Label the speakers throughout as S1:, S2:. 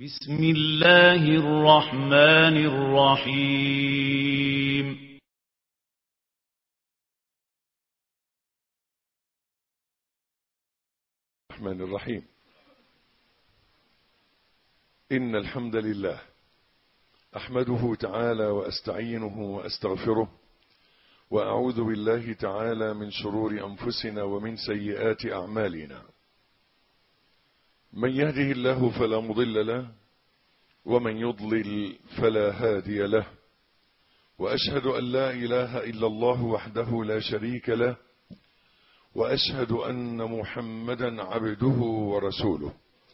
S1: بسم الله الرحمن الرحيم
S2: الرحمن الرحيم إن الحمد لله أحمده تعالى وأستعينه وأستغفره وأعوذ بالله تعالى من شرور أنفسنا ومن سيئات أعمالنا من يهده الله فلا مضل له ومن يضلل فلا هادي له وأشهد أن لا إله إلا الله وحده لا شريك له وأشهد أن محمدا عبده ورسوله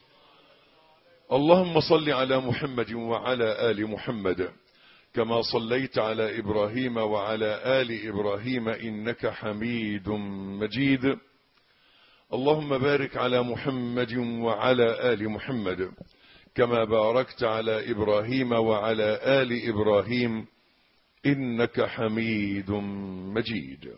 S2: اللهم صل على محمد وعلى آل محمد كما صليت على إبراهيم وعلى آل إبراهيم إنك حميد مجيد اللهم بارك على محمد وعلى آل محمد كما باركت على إبراهيم وعلى آل إبراهيم إنك حميد مجيد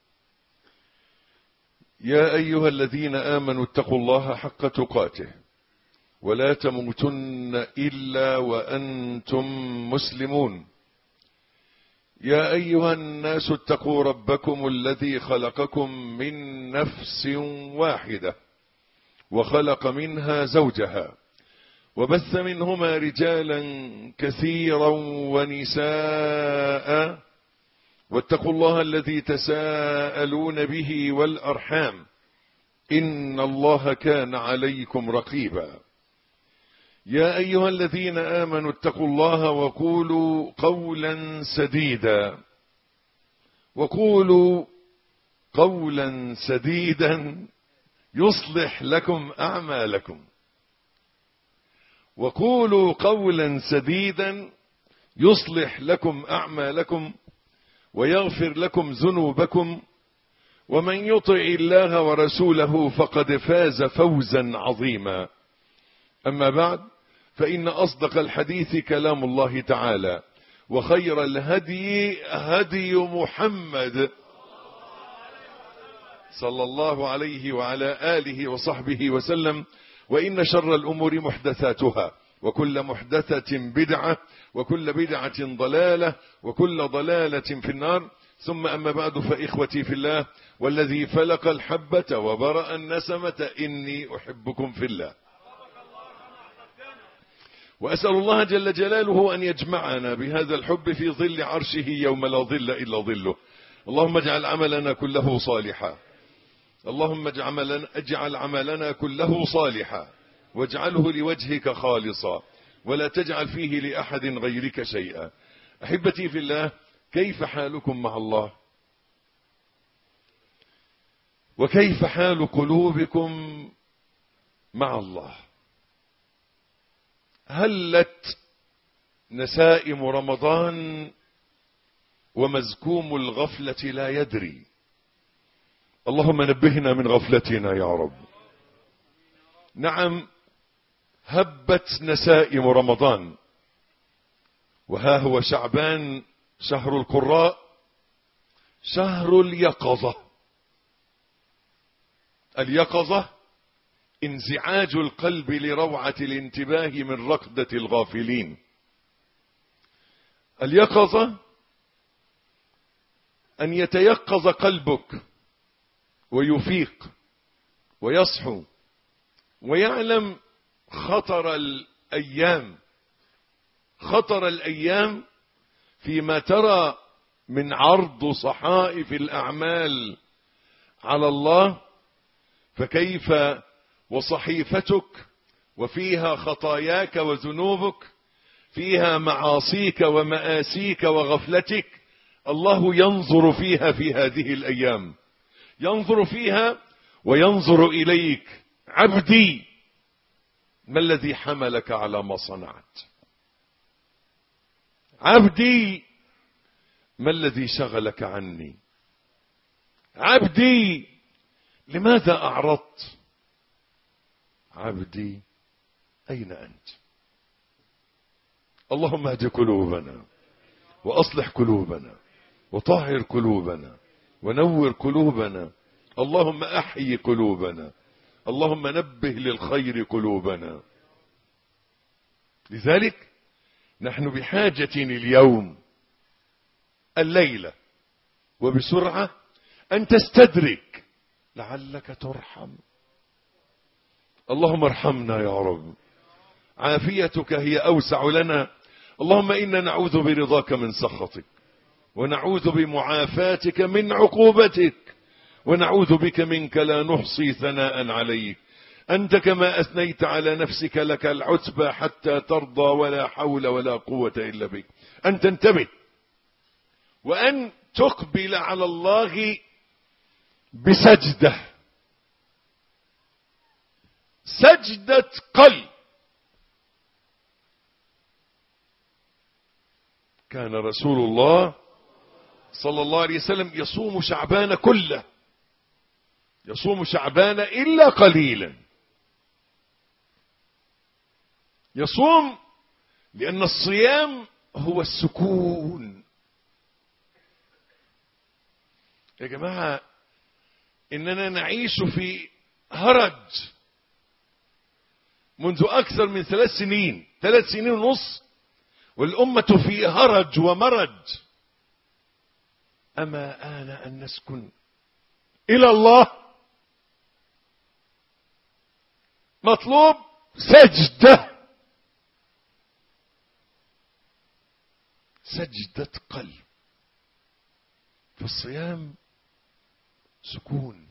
S2: يا أيها الذين آمنوا اتقوا الله حق تقاته ولا تموتن إلا وأنتم مسلمون يا أيها الناس اتقوا ربكم الذي خلقكم من نفس واحدة وخلق منها زوجها وبث منهما رجالا كثيرا ونساء واتقوا الله الذي تساءلون به والأرحام إن الله كان عليكم رقيبا يا أيها الذين آمنوا اتقوا الله وقولوا قولا سديدا وقولوا قولا سديدا يصلح لكم أعمالكم وقولوا قولا سديدا يصلح لكم أعمالكم ويغفر لكم ذنوبكم ومن يطع الله ورسوله فقد فاز فوزا عظيما أما بعد فإن أصدق الحديث كلام الله تعالى وخير الهدي هدي محمد صلى الله عليه وعلى آله وصحبه وسلم وإن شر الأمور محدثاتها وكل محدثة بدعة وكل بدعة ضلالة وكل ضلالة في النار ثم أما بعد فإخوتي في الله والذي فلق الحبة وبرأ النسمة إني أحبكم في الله وأسأل الله جل جلاله أن يجمعنا بهذا الحب في ظل عرشه يوم لا ظل إلا ظله اللهم اجعل عملنا كله صالحا اللهم اجعل عملنا كله صالحا واجعله لوجهك خالصا ولا تجعل فيه لأحد غيرك شيئا أحبتي في الله كيف حالكم مع الله وكيف حال قلوبكم مع الله هلت نسائم رمضان ومزكوم الغفلة لا يدري اللهم نبهنا من غفلتنا يا رب نعم هبت نسائم رمضان وها هو شعبان شهر القراء شهر اليقظة اليقظة انزعاج القلب لروعة الانتباه من ركضة الغافلين اليقظة أن يتيقظ قلبك ويفيق ويصحو ويعلم خطر الأيام خطر الأيام فيما ترى من عرض صحائف الأعمال على الله فكيف وصحيفتك وفيها خطاياك وذنوبك فيها معاصيك ومآسيك وغفلتك الله ينظر فيها في هذه الأيام ينظر فيها وينظر إليك عبدي ما الذي حملك على ما صنعت عبدي ما الذي شغلك عني عبدي لماذا أعرضت عبدي أين أنت اللهم اهد قلوبنا وأصلح قلوبنا وطهر قلوبنا ونور قلوبنا اللهم أحيي قلوبنا اللهم نبه للخير قلوبنا لذلك نحن بحاجة اليوم الليلة وبسرعة أن تستدرك لعلك ترحم اللهم ارحمنا يا رب عافيتك هي أوسع لنا اللهم إنا نعوذ برضاك من سخطك ونعوذ بمعافاتك من عقوبتك ونعوذ بك منك لا نحصي ثناء عليك أنت كما أثنيت على نفسك لك العتبى حتى ترضى ولا حول ولا قوة إلا بك أن تنتبه وأن تقبل على الله بسجدة سجدة قلب كان رسول الله صلى الله عليه وسلم يصوم شعبان كله يصوم شعبان إلا قليلا يصوم لأن الصيام هو السكون يا جماعة إننا نعيش في هرج منذ أكثر من ثلاث سنين ثلاث سنين ونص والأمة في هرج ومرج أما آن أن نسكن إلى الله مطلوب سجدة سجدة قلب في الصيام سكون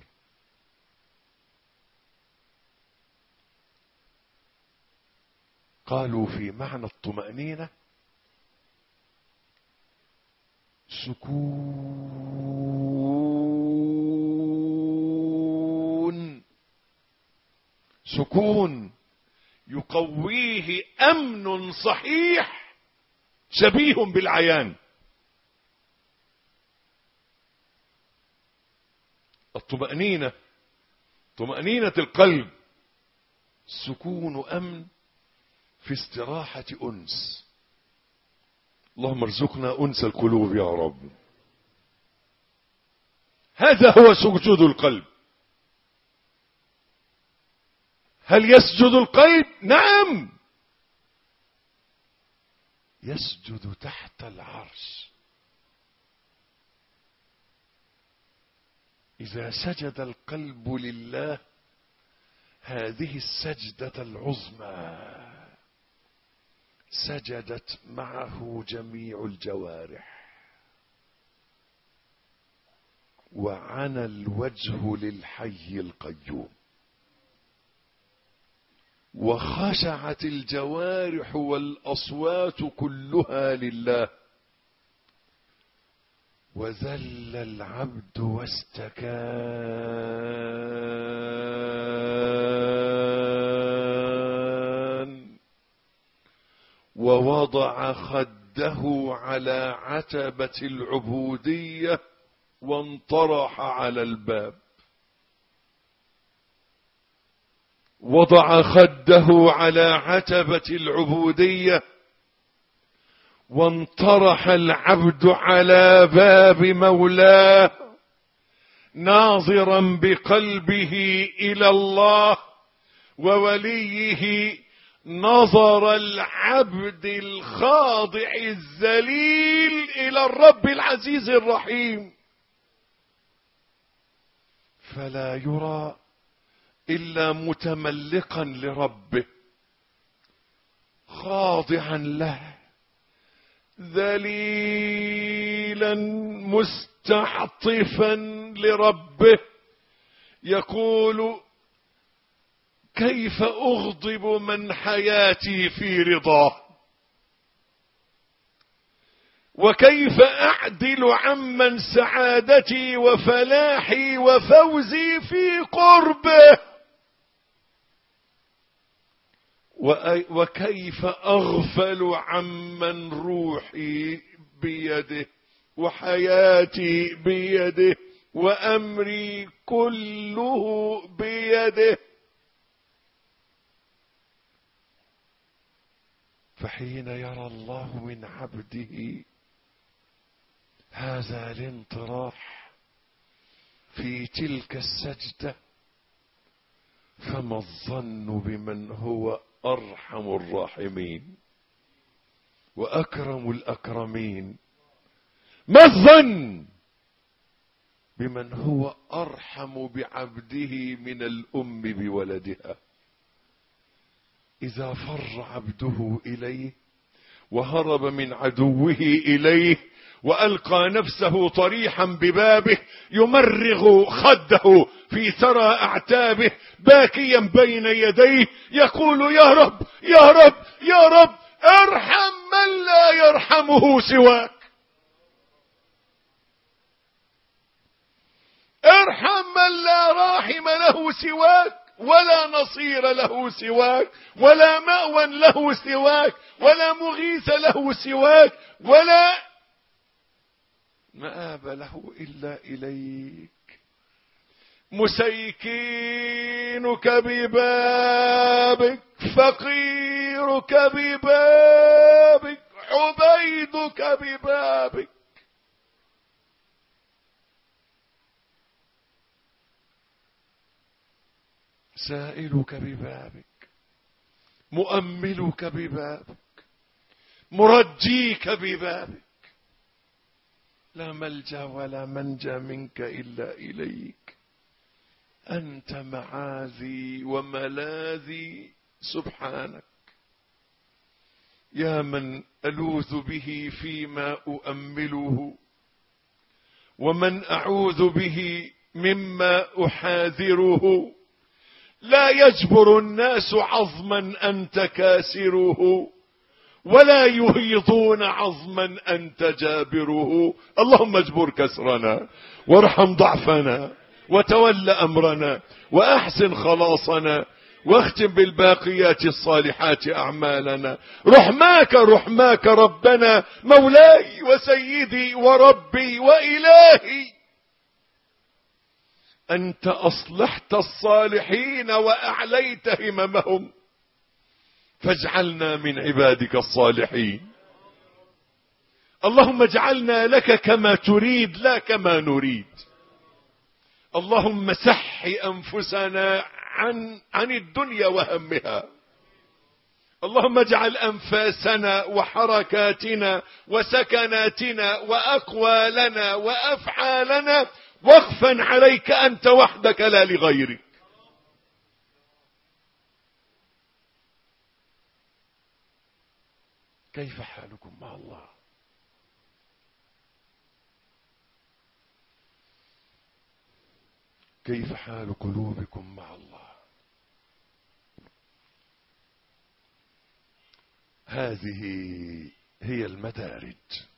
S2: قالوا في معنى الطمأنينة سكون سكون يقويه أمن صحيح شبيه بالعيان الطمأنينة طمأنينة القلب سكون أمن في استراحة أنس اللهم ارزقنا أنس القلوب يا رب هذا هو سجود القلب هل يسجد القلب نعم يسجد تحت العرش إذا سجد القلب لله هذه السجدة العظمى سجدت معه جميع الجوارح وعنى الوجه للحي القيوم وخشعت الجوارح والأصوات كلها لله وذل العبد واستكان ووضع خده على عتبة العبودية وانطرح على الباب وضع خده على عتبة العبودية وانطرح العبد على باب مولاه ناظرا بقلبه الى الله ووليه نظر العبد الخاضع الذليل الى الرب العزيز الرحيم فلا يرى الا متملقا لربه خاضعا له ذليلا مستعطفا لربه يقول كيف اغضب من حياتي في رضاه وكيف اعدل عمن سعادتي وفلاحي وفوزي في قربه وكيف اغفل عمن روحي بيده وحياتي بيده وامري كله بيده فحين يرى الله من عبده هذا الانطراح في تلك السجده فما الظن بمن هو ارحم الراحمين وأكرم الأكرمين ما الظن بمن هو أرحم بعبده من الأم بولدها إذا فر عبده إليه وهرب من عدوه إليه وألقى نفسه طريحا ببابه يمرغ خده في ثرى أعتابه باكيا بين يديه يقول يا رب يا رب يا رب ارحم من لا يرحمه سواك ارحم من لا راحم له سواك ولا نصير له سواك ولا مأوى له سواك ولا مغيث له سواك ولا مآب له إلا إليك مسيكينك ببابك فقيرك ببابك عبيدك ببابك سائلك ببابك مؤملك ببابك مرجيك ببابك لا ملجا ولا منجا منك الا اليك انت معاذي وملاذي سبحانك يا من الوذ به فيما اؤمله ومن اعوذ به مما احاذره لا يجبر الناس عظما انت كاسره ولا يهيضون عظما انت جابره اللهم اجبر كسرنا وارحم ضعفنا وتول امرنا واحسن خلاصنا واختم بالباقيات الصالحات اعمالنا رحماك رحماك ربنا مولاي وسيدي وربي والهي انت اصلحت الصالحين واعليت هممهم فاجعلنا من عبادك الصالحين اللهم اجعلنا لك كما تريد لا كما نريد اللهم سح انفسنا عن عن الدنيا وهمها اللهم اجعل انفاسنا وحركاتنا وسكناتنا واقوالنا وافعالنا وقفا عليك انت وحدك لا لغيرك كيف حالكم مع الله كيف حال قلوبكم مع الله هذه هي المدارج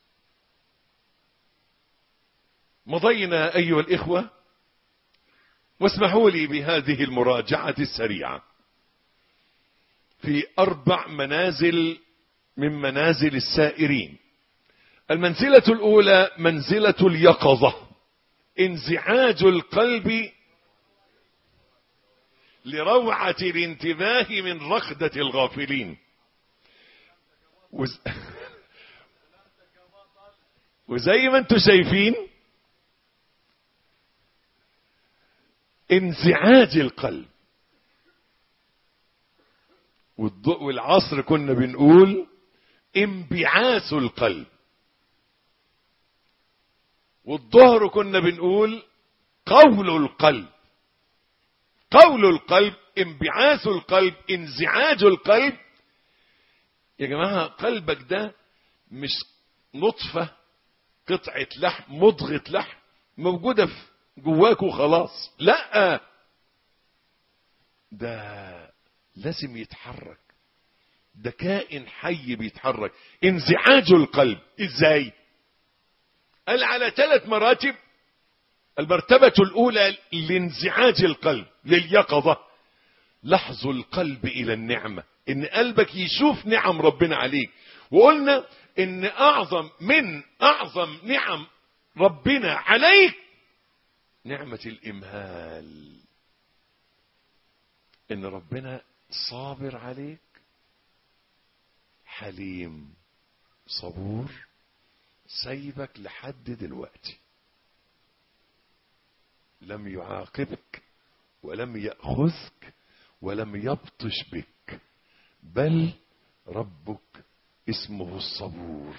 S2: مضينا ايها الاخوه واسمحوا لي بهذه المراجعه السريعه في اربع منازل من منازل السائرين المنزله الاولى منزله اليقظه انزعاج القلب لروعه الانتباه من رخده الغافلين وز... وزي ما انتم شايفين انزعاج القلب والضوء والعصر كنا بنقول انبعاث القلب والظهر كنا بنقول قول القلب قول القلب انبعاث القلب انزعاج القلب يا جماعة قلبك ده مش نطفة قطعة لحم مضغة لحم موجودة في جواك وخلاص لا ده لازم يتحرك ده كائن حي بيتحرك انزعاج القلب ازاي قال على ثلاث مراتب المرتبة الاولى لانزعاج القلب لليقظة لحظ القلب الى النعمة ان قلبك يشوف نعم ربنا عليك وقلنا ان اعظم من اعظم نعم ربنا عليك نعمة الامهال ان ربنا صابر عليك حليم صبور سايبك لحد دلوقتي لم يعاقبك ولم يأخذك ولم يبطش بك بل ربك اسمه الصبور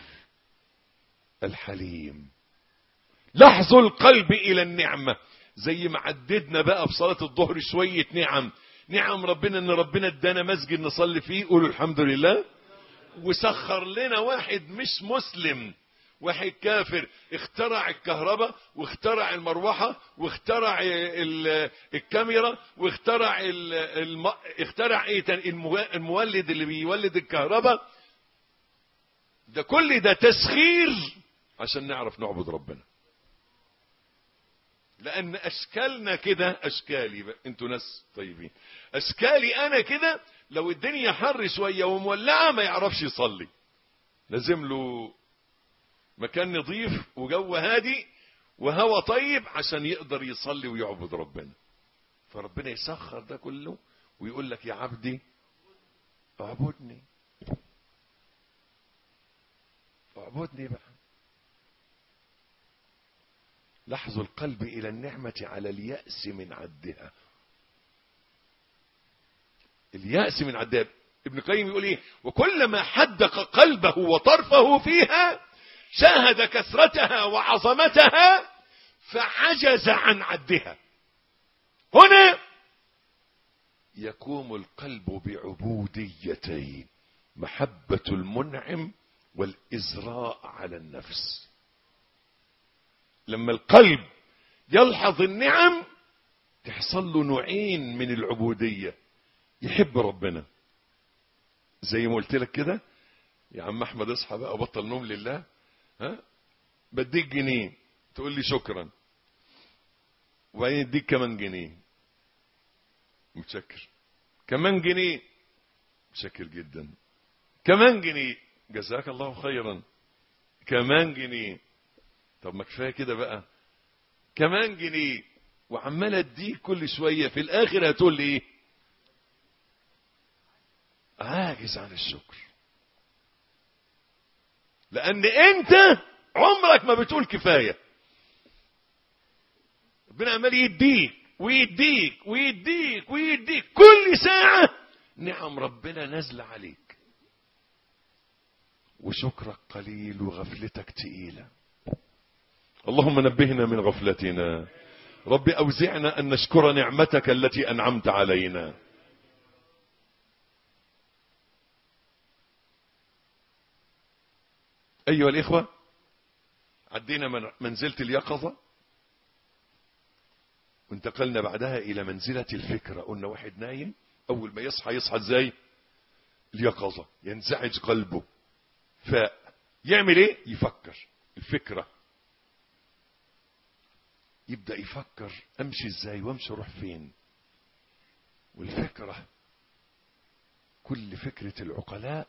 S2: الحليم لحظ القلب الى النعمة زي ما عددنا بقى في صلاة الظهر شوية نعم نعم ربنا ان ربنا ادانا مسجد نصلي فيه قولوا الحمد لله وسخر لنا واحد مش مسلم واحد كافر اخترع الكهرباء واخترع المروحة واخترع ال- الكاميرا واخترع ال- الم... اخترع ايه تاني؟ المو- المولد اللي بيولد الكهرباء ده كل ده تسخير عشان نعرف نعبد ربنا لان اشكالنا كده اشكالي بقى. انتوا ناس طيبين اشكالي انا كده لو الدنيا حر شويه ومولعه ما يعرفش يصلي لازم له مكان نظيف وجو هادي وهوا طيب عشان يقدر يصلي ويعبد ربنا فربنا يسخر ده كله ويقول لك يا عبدي اعبدني اعبدني بقى لحظ القلب الى النعمه على الياس من عدها الياس من عدها ابن القيم يقول ايه وكلما حدق قلبه وطرفه فيها شاهد كثرتها وعظمتها فعجز عن عدها هنا يقوم القلب بعبوديتين محبة المنعم والإزراء على النفس لما القلب يلحظ النعم تحصل له نوعين من العبودية يحب ربنا زي ما قلت لك كده يا عم احمد اصحى بقى بطل نوم لله ها بديك جنيه تقول لي شكرا وبعدين يديك كمان جنيه متشكر كمان جنيه متشكر جدا كمان جنيه جزاك الله خيرا كمان جنيه طب ما كفايه كده بقى كمان جنيه وعمال اديك كل شويه في الاخر هتقول لي ايه عاجز عن الشكر لان انت عمرك ما بتقول كفايه ربنا عمال يديك ويديك ويديك ويديك كل ساعه نعم ربنا نازله عليك وشكرك قليل وغفلتك تقيله اللهم نبهنا من غفلتنا رب اوزعنا ان نشكر نعمتك التي انعمت علينا أيها الإخوة عدينا من منزلة اليقظة وانتقلنا بعدها إلى منزلة الفكرة قلنا واحد نايم أول ما يصحى يصحى إزاي اليقظة ينزعج قلبه فيعمل إيه يفكر الفكرة يبدأ يفكر أمشي إزاي وأمشي أروح فين والفكرة كل فكرة العقلاء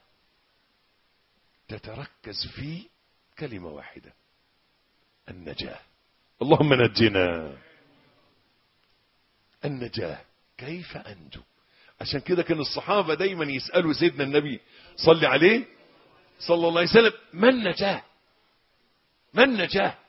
S2: تتركز في كلمة واحدة النجاة اللهم نجنا النجاة كيف أنجو عشان كده كان الصحابة دايما يسألوا سيدنا النبي صلي عليه صلى الله عليه وسلم ما النجاة ما النجاة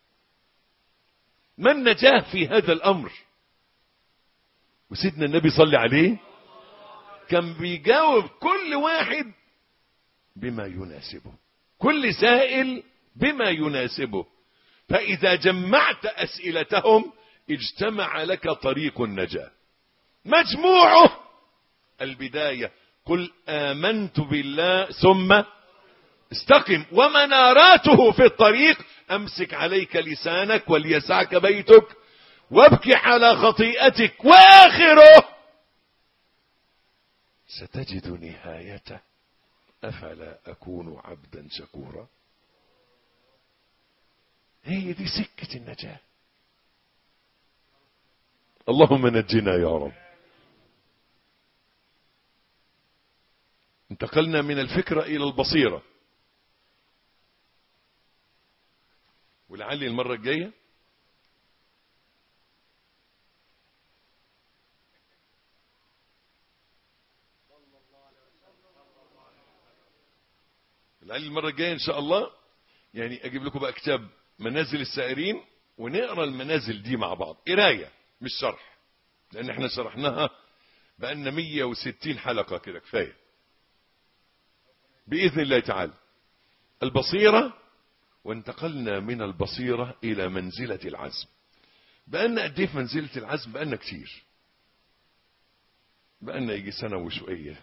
S2: ما النجاة في هذا الأمر وسيدنا النبي صلي عليه كان بيجاوب كل واحد بما يناسبه كل سائل بما يناسبه فإذا جمعت أسئلتهم اجتمع لك طريق النجاة مجموعه البداية قل آمنت بالله ثم استقم ومناراته في الطريق أمسك عليك لسانك وليسعك بيتك وابكي على خطيئتك وآخره ستجد نهايته أفلا أكون عبدا شكورا هي دي سكة النجاة اللهم نجنا يا رب انتقلنا من الفكرة إلى البصيرة ولعلي المرة الجاية لعلي المرة الجاية إن شاء الله يعني أجيب لكم بقى كتاب منازل السائرين ونقرا المنازل دي مع بعض قراية مش شرح لأن احنا شرحناها بقالنا 160 حلقة كده كفاية بإذن الله تعالى البصيرة وانتقلنا من البصيرة إلى منزلة العزم بقالنا قد ايه في منزلة العزم بقالنا كتير بقالنا يجي سنة وشوية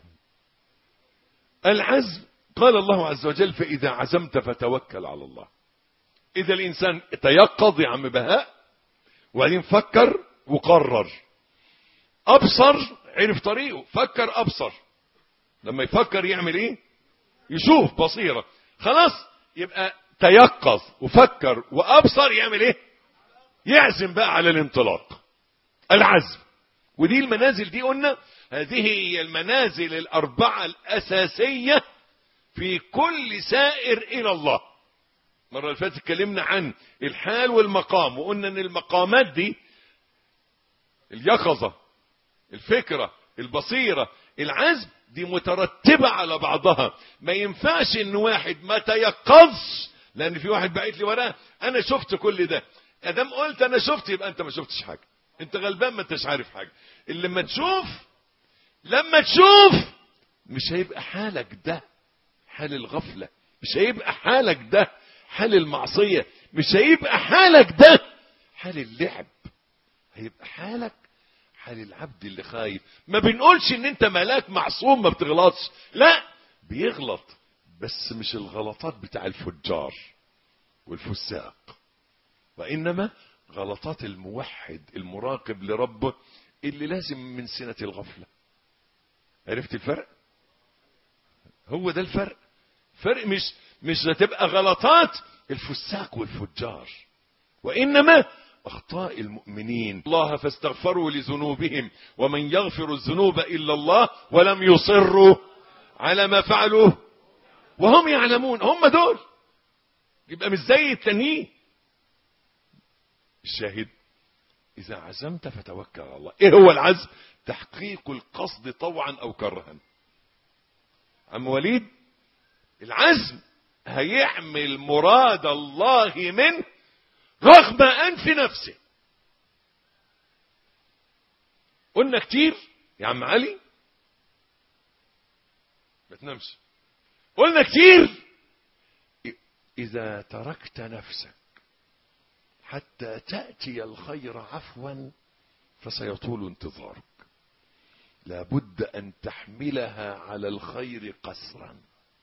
S2: العزم قال الله عز وجل فإذا عزمت فتوكل على الله إذا الإنسان تيقظ يا عم بهاء وبعدين فكر وقرر أبصر عرف طريقه فكر أبصر لما يفكر يعمل إيه يشوف بصيرة خلاص يبقى تيقظ وفكر وأبصر يعمل إيه يعزم بقى على الانطلاق العزم ودي المنازل دي قلنا هذه هي المنازل الأربعة الأساسية في كل سائر إلى الله مرة اللي فاتت اتكلمنا عن الحال والمقام وقلنا ان المقامات دي اليقظة الفكرة البصيرة العزم دي مترتبة على بعضها ما ينفعش ان واحد ما تيقظش لان في واحد بعت لي وراه انا شفت كل ده ادام قلت انا شفت يبقى انت ما شفتش حاجة انت غلبان ما انتش عارف حاجة اللي لما تشوف لما تشوف مش هيبقى حالك ده حال الغفلة مش هيبقى حالك ده حال المعصية مش هيبقى حالك ده حال اللعب هيبقى حالك حال العبد اللي خايف ما بنقولش ان انت ملاك معصوم ما بتغلطش لا بيغلط بس مش الغلطات بتاع الفجار والفساق وانما غلطات الموحد المراقب لربه اللي لازم من سنة الغفلة عرفت الفرق هو ده الفرق فرق مش مش هتبقى غلطات الفساق والفجار وانما اخطاء المؤمنين الله فاستغفروا لذنوبهم ومن يغفر الذنوب الا الله ولم يصروا على ما فعلوه وهم يعلمون هم دول يبقى مش زي التانيين الشاهد اذا عزمت فتوكل على الله ايه هو العزم تحقيق القصد طوعا او كرها عم وليد العزم هيعمل مراد الله منه رغم أنف نفسه قلنا كتير يا عم علي ما تنامش قلنا كتير إذا تركت نفسك حتى تأتي الخير عفوا فسيطول انتظارك لابد أن تحملها على الخير قسرا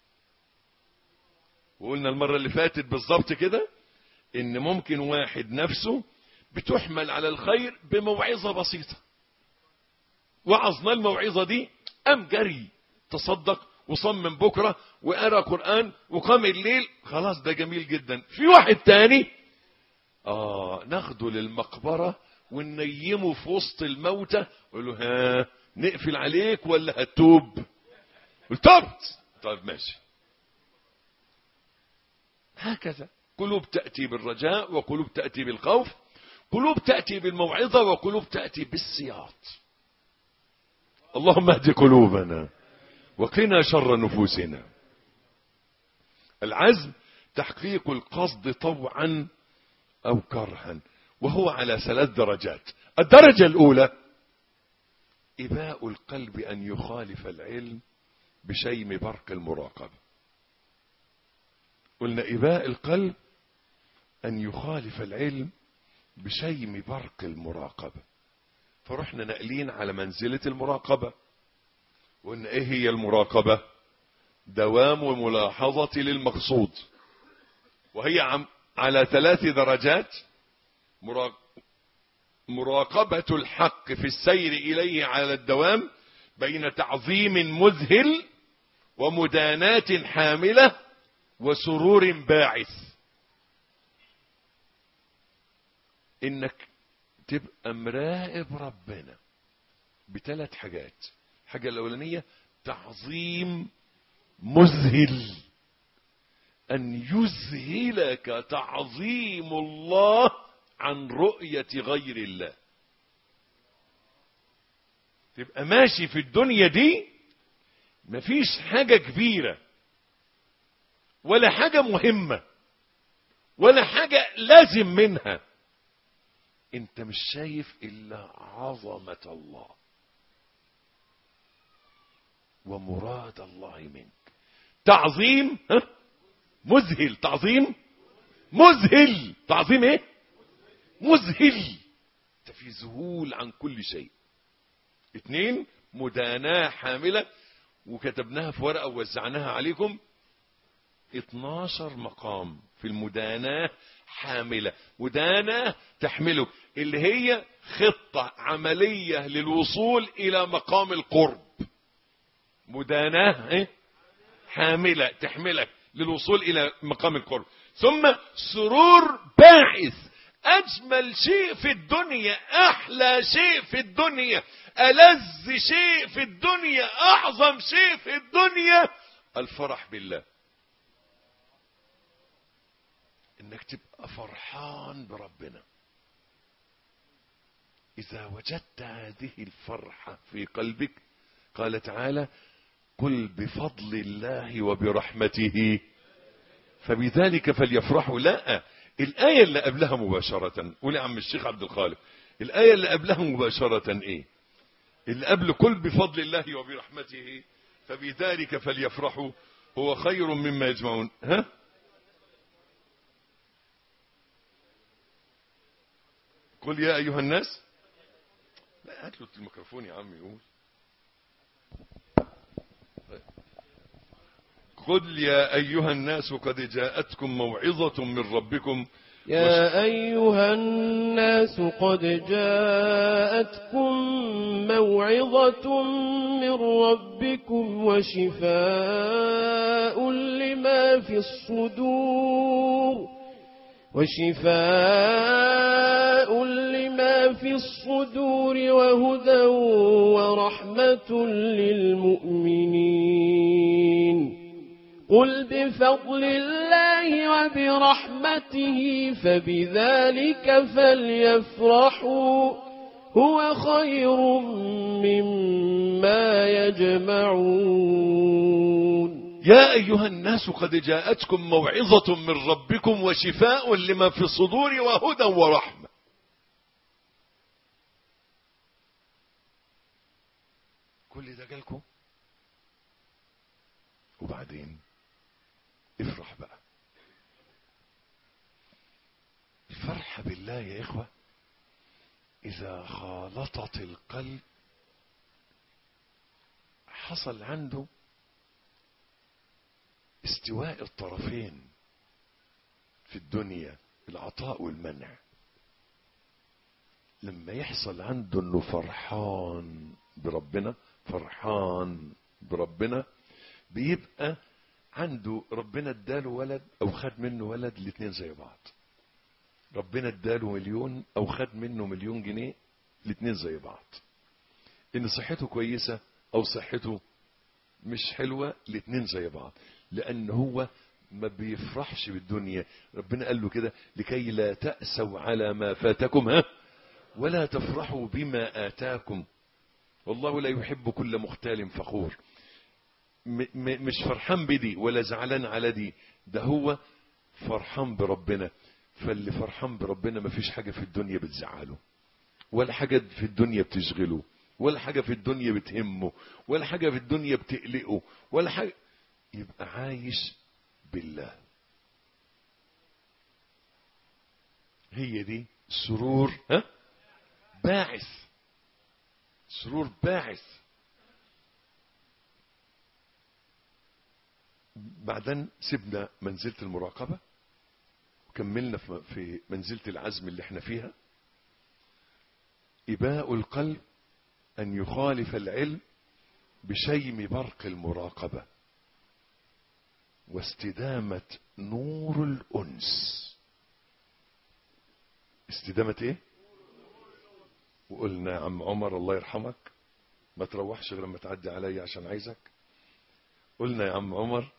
S2: وقلنا المرة اللي فاتت بالظبط كده ان ممكن واحد نفسه بتحمل على الخير بموعظة بسيطة وعظنا الموعظة دي قام جري تصدق وصمم بكرة وقرأ قرآن وقام الليل خلاص ده جميل جدا في واحد تاني اه ناخده للمقبرة وننيمه في وسط الموتى ويقول له ها نقفل عليك ولا هتوب قلت تبت طيب ماشي هكذا قلوب تأتي بالرجاء وقلوب تأتي بالخوف قلوب تأتي بالموعظة وقلوب تأتي بالسياط اللهم اهد قلوبنا وقنا شر نفوسنا العزم تحقيق القصد طوعا أو كرها وهو على ثلاث درجات الدرجة الأولى إباء القلب أن يخالف العلم بشيم برق المراقبة قلنا إباء القلب أن يخالف العلم بشيم برق المراقبة فرحنا نقلين على منزلة المراقبة وقلنا إيه هي المراقبة دوام ملاحظة للمقصود وهي عم على ثلاث درجات مراقبة الحق في السير إليه على الدوام بين تعظيم مذهل ومدانات حاملة وسرور باعث انك تبقى مراقب ربنا بثلاث حاجات الحاجة الاولانية تعظيم مذهل ان يذهلك تعظيم الله عن رؤية غير الله تبقى ماشي في الدنيا دي مفيش حاجة كبيرة ولا حاجة مهمة ولا حاجة لازم منها انت مش شايف الا عظمة الله ومراد الله منك تعظيم ها مذهل تعظيم مذهل تعظيم ايه مذهل انت في ذهول عن كل شيء اتنين مداناة حاملة وكتبناها في ورقة ووزعناها عليكم 12 مقام في المداناة حاملة مداناة تحمله اللي هي خطة عملية للوصول إلى مقام القرب مداناة إيه؟ حاملة تحملك للوصول إلى مقام القرب ثم سرور باعث أجمل شيء في الدنيا أحلى شيء في الدنيا ألذ شيء في الدنيا أعظم شيء في الدنيا الفرح بالله انك تبقى فرحان بربنا اذا وجدت هذه الفرحة في قلبك قال تعالى قل بفضل الله وبرحمته فبذلك فليفرحوا لا الآية اللي قبلها مباشرة قول يا عم الشيخ عبد الخالق الآية اللي قبلها مباشرة ايه اللي قبل قل بفضل الله وبرحمته فبذلك فليفرحوا هو خير مما يجمعون ها قل يا أيها الناس لا هات له الميكروفون يا عم يقول قل يا أيها الناس قد جاءتكم موعظة من ربكم
S3: يا أيها الناس قد جاءتكم موعظة من ربكم وشفاء لما في الصدور وشفاء لما في الصدور وهدى ورحمة للمؤمنين قل بفضل الله وبرحمته فبذلك فليفرحوا هو خير مما يجمعون
S2: يا أيها الناس قد جاءتكم موعظة من ربكم وشفاء لما في الصدور وهدى ورحمة كل ده جالكم وبعدين افرح بقى الفرحة بالله يا إخوة إذا خالطت القلب حصل عنده استواء الطرفين في الدنيا العطاء والمنع لما يحصل عنده انه فرحان بربنا فرحان بربنا بيبقى عنده ربنا اداله ولد او خد منه ولد الاتنين زي بعض ربنا اداله مليون او خد منه مليون جنيه الاتنين زي بعض ان صحته كويسة او صحته مش حلوة الاتنين زي بعض لان هو ما بيفرحش بالدنيا ربنا قال له كده لكي لا تأسوا على ما فاتكم ها ولا تفرحوا بما آتاكم والله لا يحب كل مختال فخور م م مش فرحان بدي ولا زعلان على دي ده هو فرحان بربنا فاللي فرحان بربنا ما فيش حاجة في الدنيا بتزعله ولا حاجة في الدنيا بتشغله ولا حاجة في الدنيا بتهمه ولا حاجة في الدنيا بتقلقه ولا حاجة يبقى عايش بالله هي دي سرور ها باعث سرور باعث بعدين سيبنا منزلة المراقبة وكملنا في منزلة العزم اللي احنا فيها إباء القلب أن يخالف العلم بشيم برق المراقبة واستدامة نور الأنس استدامة ايه وقلنا يا عم عمر الله يرحمك ما تروحش غير لما تعدي عليا عشان عايزك قلنا يا عم عمر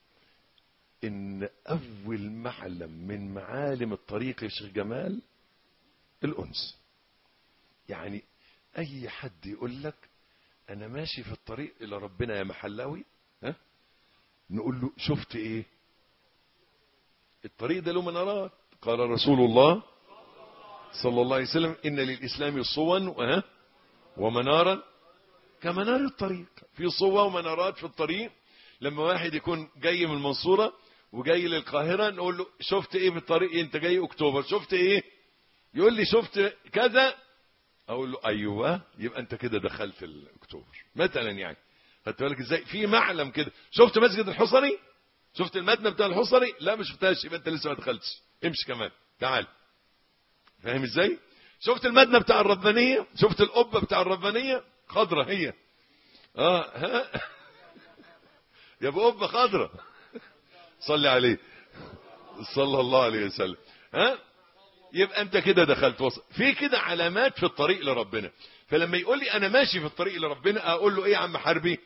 S2: ان اول معلم من معالم الطريق يا شيخ جمال الانس يعني اي حد يقول لك انا ماشي في الطريق الى ربنا يا محلاوي ها نقول له شفت ايه الطريق ده له منارات قال رسول الله صلى الله عليه وسلم ان للاسلام صوا وها ومنارا كمنار الطريق في صوة ومنارات في الطريق لما واحد يكون جاي من المنصورة وجاي للقاهرة نقول له شفت ايه في الطريق انت جاي اكتوبر شفت ايه يقول لي شفت كذا اقول له ايوه يبقى انت كده دخلت الاكتوبر مثلا يعني خدت بالك ازاي في معلم كده شفت مسجد الحصري شفت المبنى بتاع الحصري لا ما شفتهاش يبقى انت لسه ما دخلتش امشي كمان تعال فاهم ازاي شفت المبنى بتاع الربانيه شفت القبه بتاع الربانيه خضره هي اه ها يا ابو قبه خضره صلي عليه صلى الله عليه وسلم ها يبقى انت كده دخلت وسط في كده علامات في الطريق لربنا فلما يقول لي انا ماشي في الطريق لربنا اقول له ايه يا عم حربي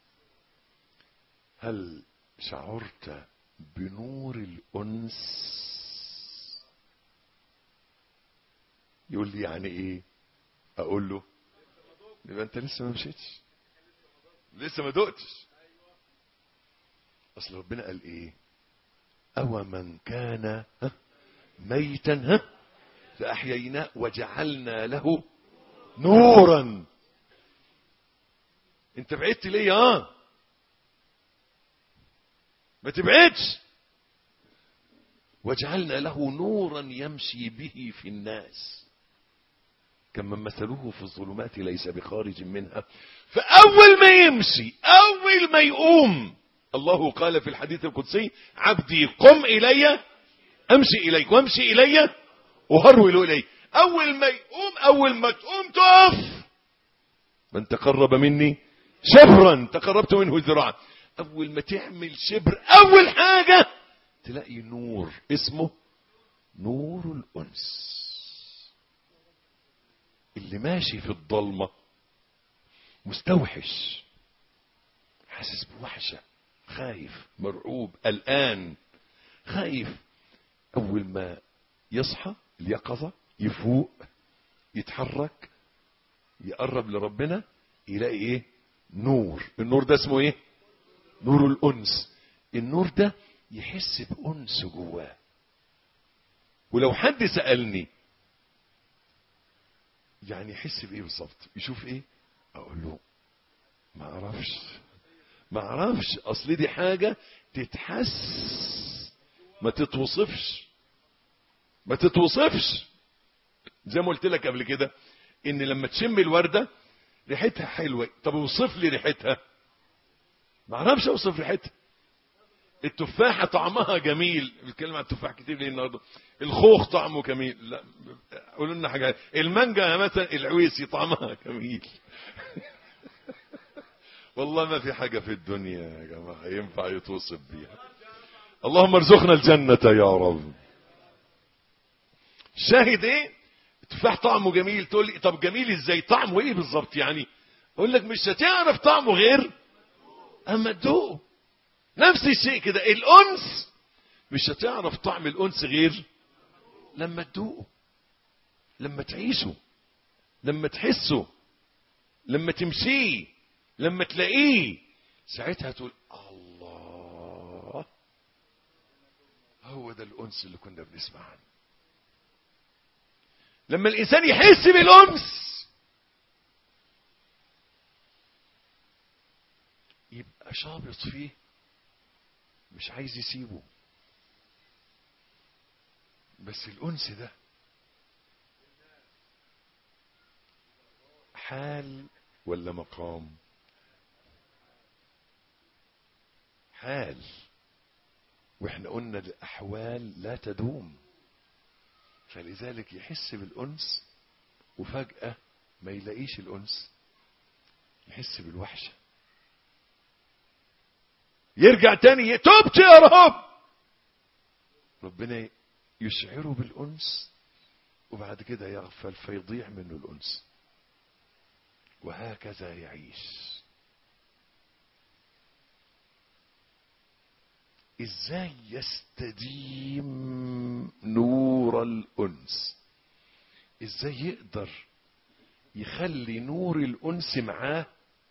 S2: هل شعرت بنور الانس يقول لي يعني ايه اقول له يبقى انت لسه ما مشيتش لسه ما دقتش اصل ربنا قال ايه او من كان ها ميتا ها فاحييناه وجعلنا له نورا انت بعدت ليه اه ما تبعدش وجعلنا له نورا يمشي به في الناس كما مثله في الظلمات ليس بخارج منها فأول ما يمشي أول ما يقوم الله قال في الحديث القدسي عبدي قم إلي أمشي إليك وامشي إلي وهرول إليك أول ما يقوم أول ما تقوم تقف من تقرب مني شبرا تقربت منه ذراعا أول ما تعمل شبر أول حاجة تلاقي نور اسمه نور الأنس اللي ماشي في الضلمة مستوحش حاسس بوحشة خايف مرعوب قلقان خايف أول ما يصحى اليقظة يفوق يتحرك يقرب لربنا يلاقي ايه نور النور ده اسمه ايه نور الأنس النور ده يحس بأنس جواه ولو حد سألني يعني يحس بإيه بالظبط يشوف إيه أقول له ما أعرفش ما أعرفش أصل دي حاجة تتحس ما تتوصفش ما تتوصفش زي ما قلت لك قبل كده ان لما تشم الوردة ريحتها حلوة طب اوصف لي ريحتها ما اعرفش اوصف ريحتها التفاحة طعمها جميل بتكلم عن التفاح كتير ليه النهارده الخوخ طعمه جميل لا قولوا لنا حاجة المانجا مثلا العويسي طعمها جميل والله ما في حاجة في الدنيا يا جماعة ينفع يتوصف بيها اللهم ارزقنا الجنة يا رب شاهد ايه التفاح طعمه جميل تقول لي طب جميل ازاي طعمه ايه بالظبط يعني اقول لك مش هتعرف طعمه غير اما تدوقه نفس الشيء كده الانس مش هتعرف طعم الانس غير لما تدوقه لما تعيشه لما تحسه لما تمشيه لما تلاقيه ساعتها تقول الله هو ده الانس اللي كنا بنسمع عنه لما الانسان يحس بالانس يبقى شابط فيه مش عايز يسيبه بس الانس ده حال ولا مقام حال واحنا قلنا الاحوال لا تدوم فلذلك يحس بالانس وفجاه ما يلاقيش الانس يحس بالوحشه يرجع تاني تبت يا رب ربنا يشعره بالانس وبعد كده يغفل فيضيع منه الانس وهكذا يعيش ازاي يستديم نور الانس ازاي يقدر يخلي نور الانس معاه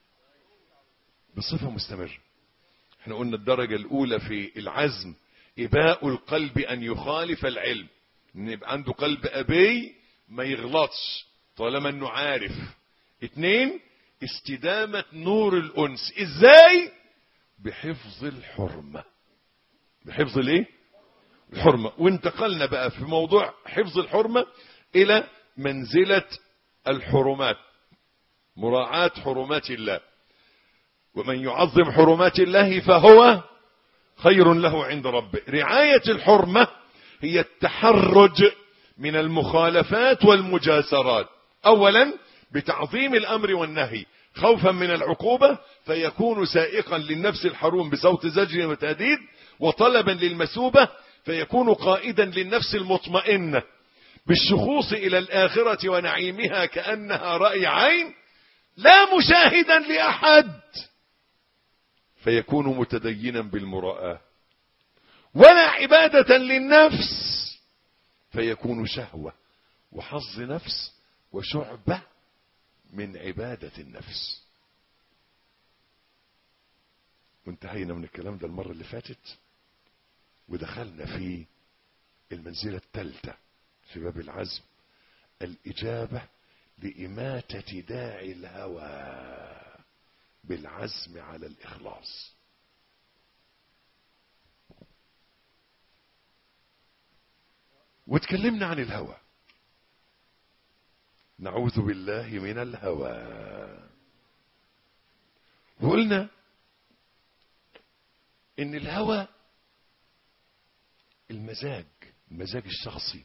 S2: بصفه مستمره احنا قلنا الدرجه الاولى في العزم اباء القلب ان يخالف العلم ان يبقى عنده قلب ابي ما يغلطش طالما انه عارف اتنين استدامة نور الانس ازاي بحفظ الحرمة بحفظ الايه الحرمة وانتقلنا بقى في موضوع حفظ الحرمة الى منزلة الحرمات مراعاة حرمات الله ومن يعظم حرمات الله فهو خير له عند ربه رعاية الحرمة هي التحرج من المخالفات والمجاسرات اولا بتعظيم الامر والنهي خوفا من العقوبة فيكون سائقا للنفس الحروم بصوت زجر وتهديد وطلبا للمسوبة فيكون قائدا للنفس المطمئنة بالشخوص الى الاخرة ونعيمها كأنها رأي عين لا مشاهدا لأحد فيكون متدينا بالمراءة ولا عبادة للنفس فيكون شهوة وحظ نفس وشعبة من عبادة النفس وانتهينا من الكلام ده المرة اللي فاتت ودخلنا في المنزلة الثالثة في باب العزم الإجابة لإماتة داعي الهوى بالعزم على الإخلاص واتكلمنا عن الهوى نعوذ بالله من الهوى وقلنا ان الهوى المزاج المزاج الشخصي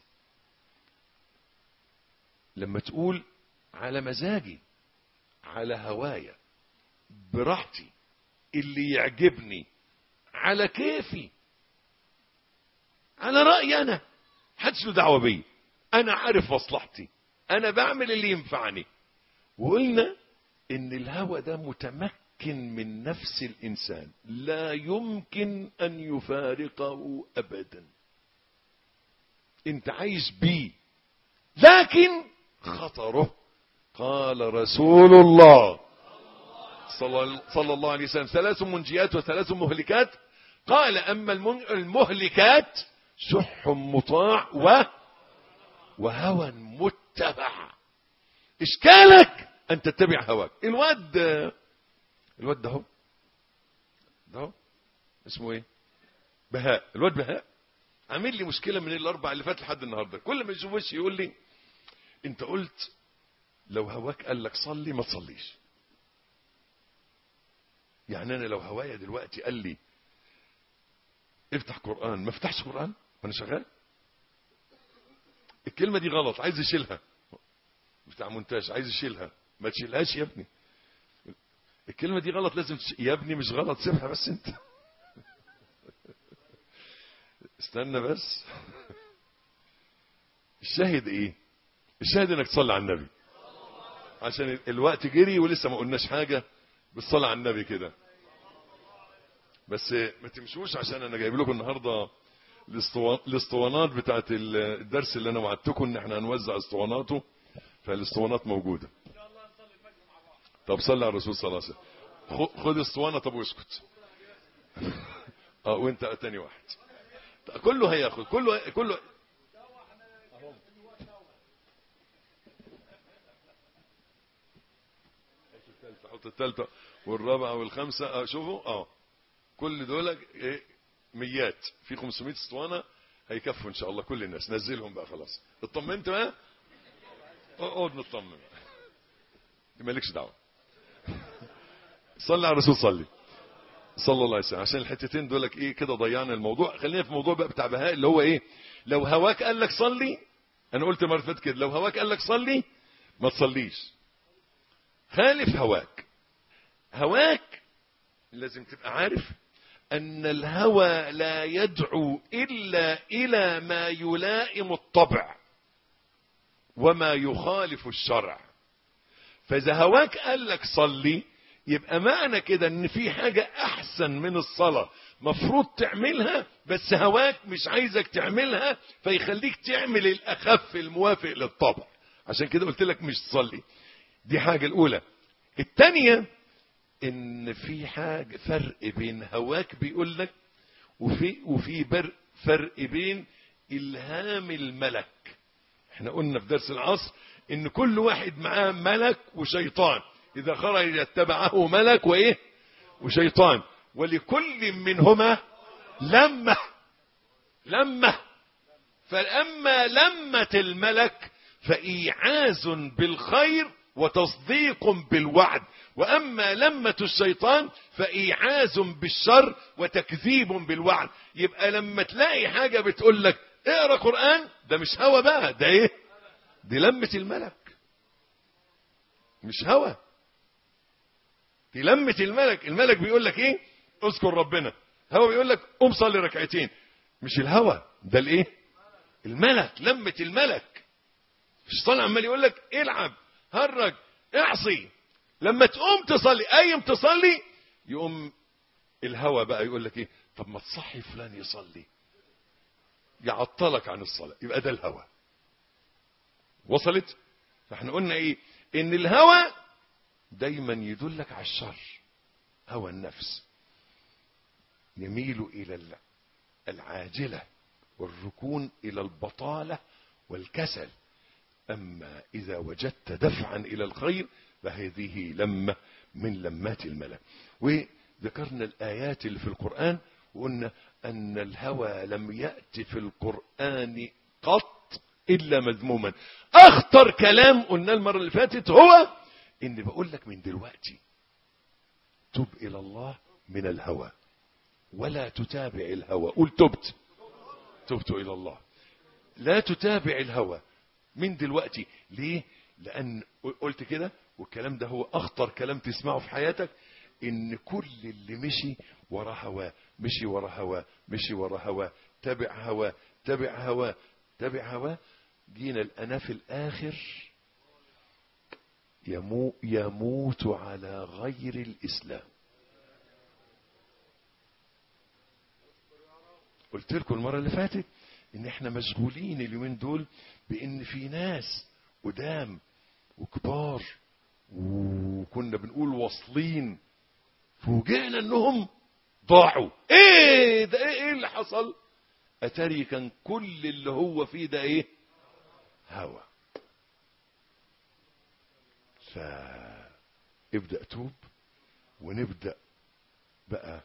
S2: لما تقول على مزاجي على هوايا براحتي اللي يعجبني على كيفي على رأيي أنا حدش له دعوة بي أنا عارف مصلحتي أنا بعمل اللي ينفعني وقلنا إن الهوى ده متمكن من نفس الإنسان لا يمكن أن يفارقه أبدا أنت عايش بيه لكن خطره قال رسول الله صلى الله عليه وسلم ثلاث منجيات وثلاث مهلكات قال أما المهلكات شح مطاع و وهوى متبع إشكالك أن تتبع هواك الواد الواد ده هو ده هو اسمه ايه بهاء الواد بهاء عامل لي مشكلة من الأربع اللي فات لحد النهاردة كل ما يشوف وشي يقول لي أنت قلت لو هواك قال لك صلي ما تصليش يعني انا لو هوايا دلوقتي قال لي افتح قرآن ما افتحش قرآن وانا شغال الكلمة دي غلط عايز يشيلها بتاع مونتاج عايز يشيلها ما تشيلهاش يا ابني الكلمة دي غلط لازم تش... يا ابني مش غلط سيبها بس انت استنى بس الشاهد ايه الشاهد انك تصلي على النبي عشان الوقت جري ولسه ما قلناش حاجة بالصلاة على النبي كده بس ما تمشوش عشان انا جايب لكم النهاردة الاسطوانات بتاعت الدرس اللي انا وعدتكم ان احنا هنوزع اسطواناته فالاسطوانات موجودة طب صلي على الرسول صلى الله عليه وسلم خد اسطوانة طب واسكت اه وانت تاني واحد كله هياخد كله كله حط الثالثة والرابعة والخامسة اه شوفوا اه كل دول ايه ميات في 500 اسطوانة هيكفوا ان شاء الله كل الناس نزلهم بقى خلاص اطمنت بقى اقعد نطمن مالكش دعوة صلي على الرسول صلي صلى الله عليه وسلم عشان الحتتين دولك ايه كده ضيعنا الموضوع خلينا في الموضوع بقى بتاع بهاء اللي هو ايه لو هواك قال لك صلي انا قلت مرة فاتت كده لو هواك قال لك صلي ما تصليش خالف هواك هواك لازم تبقى عارف ان الهوى لا يدعو الا الى ما يلائم الطبع وما يخالف الشرع فاذا هواك قال لك صلي يبقى معنى كده ان في حاجة احسن من الصلاة مفروض تعملها بس هواك مش عايزك تعملها فيخليك تعمل الاخف الموافق للطبع عشان كده قلت لك مش تصلي دي حاجة الاولى التانية ان في حاجة فرق بين هواك بيقول لك وفي وفي فرق بين الهام الملك احنا قلنا في درس العصر ان كل واحد معاه ملك وشيطان اذا خرج اتبعه ملك وايه وشيطان ولكل منهما لمة لمة فأما لمة الملك فإيعاز بالخير وتصديق بالوعد وأما لمة الشيطان فإيعاز بالشر وتكذيب بالوعد يبقى لما تلاقي حاجة بتقول لك اقرأ قرآن ده مش هوى بقى ده ايه دي لمة الملك مش هوى دي لمة الملك الملك بيقول لك ايه اذكر ربنا هو بيقول لك قوم صلي ركعتين مش الهوى ده الايه الملك لمة الملك الشيطان عمال يقول لك العب هرج اعصي لما تقوم تصلي قايم تصلي يقوم الهوى بقى يقول لك ايه طب ما تصحي فلان يصلي يعطلك عن الصلاة يبقى ده الهوى وصلت فاحنا قلنا ايه ان الهوى دايما يدلك على الشر هوى النفس يميل الى العاجلة والركون الى البطالة والكسل اما اذا وجدت دفعا الى الخير فهذه لمة من لمات الملك وذكرنا الايات اللي في القرآن وقلنا ان الهوى لم يأتي في القرآن قط الا مذموما اخطر كلام قلنا المرة اللي فاتت هو ان بقول لك من دلوقتي تب الى الله من الهوى ولا تتابع الهوى قول تبت تبت الى الله لا تتابع الهوى من دلوقتي ليه لان قلت كده والكلام ده هو اخطر كلام تسمعه في حياتك ان كل اللي مشي ورا هواه مشي ورا هواه مشي ورا هواه تبع هواه تبع هواه تبع هواه جينا الأنا في الآخر يمو يموت على غير الإسلام قلت لكم المرة اللي فاتت ان احنا مشغولين اليومين دول بان في ناس قدام وكبار وكنا بنقول واصلين فوجئنا انهم ضاعوا ايه ده ايه, إيه اللي حصل اتاري كان كل اللي هو فيه ده ايه هوى فابدأ توب ونبدأ بقى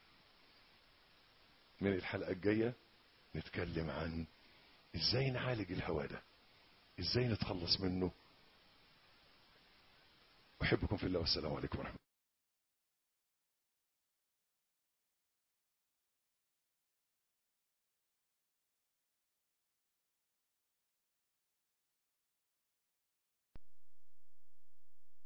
S2: من الحلقة الجاية نتكلم عن ازاي نعالج الهوى ده ازاي نتخلص منه احبكم في الله والسلام عليكم ورحمة الله